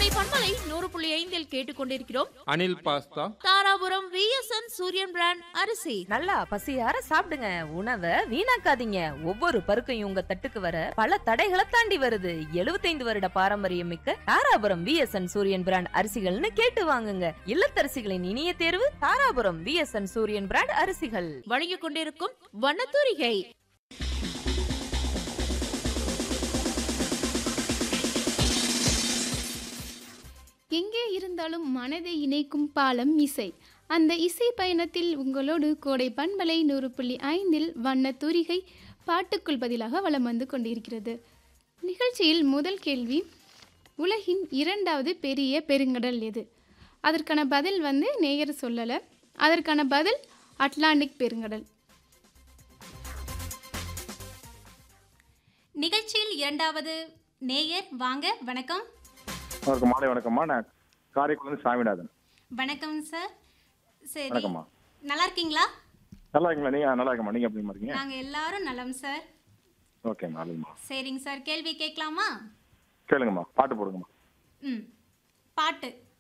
கோடை பண்பலை நூறு புள்ளி ஐந்தில் கேட்டுக்கொண்டிருக்கிறோம் Anil pasta Dharapuram VSN Suriyan brand அரிசி நல்லா பசியார சாப்பிடுங்க உணவை வீணாக்காதீங்க ஒவ்வொரு பருக்கையும் உங்க தட்டுக்கு வர பல தடைகளை தாண்டி வருது 75 வருட பாரம்பரியம் மிக்க தாராபுரம் விஎஸ்என் சூரியன் பிராண்ட் அரிசிகள்னு கேட்டு வாங்குங்க இல்லத்தரசிகளின் இனிய தேர்வு தாராபுரம் விஎஸ்என் சூரியன் பிராண்ட் அரிசிகள் வழங்கிக் கொண்டிருக்கும் வண்ணத்தூரிகை எங்கே இருந்தாலும் மனதை இணைக்கும் பாலம் இசை அந்த இசை பயணத்தில் உங்களோடு கோடை பண்பலை நூறு புள்ளி ஐந்தில் வண்ண தூரிகை பாட்டுக்குள் பதிலாக வலம் வந்து கொண்டிருக்கிறது நிகழ்ச்சியில் முதல் கேள்வி உலகின் இரண்டாவது பெரிய பெருங்கடல் எது அதற்கான பதில் வந்து நேயர் சொல்லலை அதற்கான பதில் அட்லாண்டிக் பெருங்கடல் நிகழ்ச்சியில் இரண்டாவது நேயர் வாங்க வணக்கம் வணக்கம் மாலை வணக்கம்மா நான் காரைக்குடிலேருந்து சாமிநாதன் வணக்கம் சார் சரி வணக்கம்மா நல்லா இருக்கீங்களா நல்லா இருக்கீங்களா நீங்க நல்லா இருக்கம்மா நீங்க எப்படி இருக்கீங்க நாங்க எல்லாரும் நலம் சார் ஓகேம்மா நல்லதும்மா சரிங்க சார் கேள்வி கேட்கலாமா கேளுங்கம்மா பாட்டு போடுங்கம்மா ம் பாட்டு